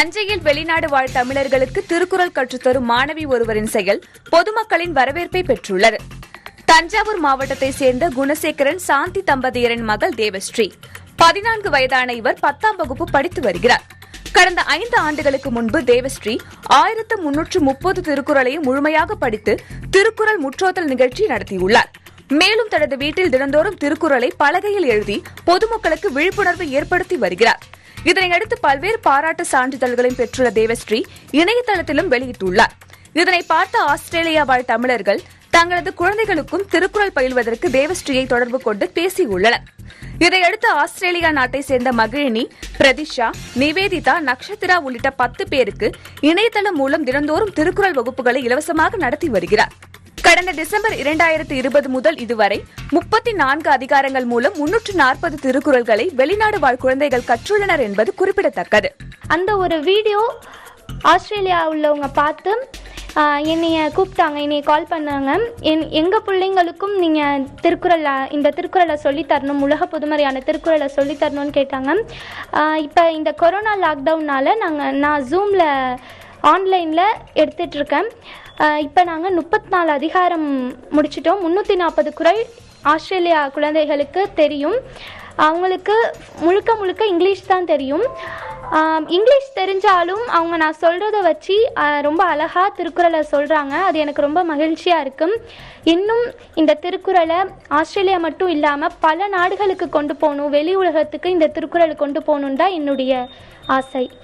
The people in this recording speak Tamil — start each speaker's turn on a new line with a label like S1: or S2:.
S1: தஞ்சையில் வெளிநாடு வாழ் தமிழர்களுக்கு திருக்குறள் கற்றுத்தரும் மாணவி ஒருவரின் செயல் பொதுமக்களின் வரவேற்பை பெற்றுள்ளது தஞ்சாவூர் மாவட்டத்தைச் சேர்ந்த குணசேகரன் சாந்தி தம்பதியரின் மகள் தேவஸ்ரீ பதினான்கு வயதான இவர் பத்தாம் வகுப்பு படித்து வருகிறார் கடந்த ஐந்து ஆண்டுகளுக்கு முன்பு தேவஸ்ரீ ஆயிரத்து முன்னூற்று முப்பது திருக்குறளையும் முழுமையாக படித்து திருக்குறள் முற்றோதல் நிகழ்ச்சி நடத்தியுள்ளார் மேலும் தனது வீட்டில் தினந்தோறும் திருக்குறளை பலகையில் எழுதி பொதுமக்களுக்கு விழிப்புணர்வு ஏற்படுத்தி வருகிறார் இதனையடுத்து பல்வேறு பாராட்டு சான்றிதழ்களையும் பெற்றுள்ள தேவஸ்ரீ இணையதளத்திலும் வெளியிட்டுள்ளார் இதனை பார்த்த ஆஸ்திரேலியா வாழ் தமிழர்கள் தங்களது குழந்தைகளுக்கும் திருக்குறள் பயில்வதற்கு தேவஸ்ரீயை தொடர்பு கொண்டு பேசியுள்ளனர் இதையடுத்து ஆஸ்திரேலியா நாட்டை சேர்ந்த மகிழினி பிரதிஷா நிவேதிதா நக்ஷத்திரா உள்ளிட்ட பத்து பேருக்கு இணையதளம் மூலம் தினந்தோறும் திருக்குறள் வகுப்புகளை இலவசமாக நடத்தி வருகிறார் கடந்த டிசம்பர் இரண்டாயிரத்து இருபது முதல் இதுவரை முப்பத்தி நான்கு அதிகாரங்கள் மூலம் முன்னூற்று நாற்பது திருக்குறள்களை வெளிநாடு வாழ் குழந்தைகள் கற்றுள்ளனர் என்பது குறிப்பிடத்தக்கது
S2: அந்த ஒரு வீடியோ ஆஸ்திரேலியா உள்ளவங்க பார்த்து ஆஹ், என்னைய கூப்பிட்டாங்க என்னைய கால் பண்ணாங்க என் எங்கள் பிள்ளைங்களுக்கும் நீங்கள் திருக்குறள் இந்த திருக்குறளை சொல்லித் தரணும் உலக பொதுமறையான திருக்குறளை சொல்லித் தரணும்னு கேட்டாங்க இப்போ இந்த கொரோனா லாக்டவுனால் நாங்கள் நான் ஜூமில் ஆன்லைனில் எடுத்துட்ருக்கேன் இப்போ நாங்கள் முப்பத்தி நாலு அதிகாரம் முடிச்சிட்டோம் முந்நூற்றி நாற்பது குறள் ஆஸ்திரேலியா குழந்தைகளுக்கு தெரியும் அவங்களுக்கு முழுக்க முழுக்க இங்கிலீஷ் தான் தெரியும் ஆம், இங்கிலீஷ் தெரிஞ்சாலும் அவங்க நான் சொல்கிறத வச்சு ஆ, ரொம்ப அழகாக திருக்குறளை சொல்கிறாங்க அது எனக்கு ரொம்ப மகிழ்ச்சியாக இருக்கும் இன்னும் இந்த திருக்குறளை ஆஸ்திரேலியா மட்டும் இல்லாமல் பல நாடுகளுக்கு கொண்டு போகணும் வெளி உலகத்துக்கு இந்த திருக்குறளை கொண்டு போகணுன்னு தான் என்னுடைய ஆசை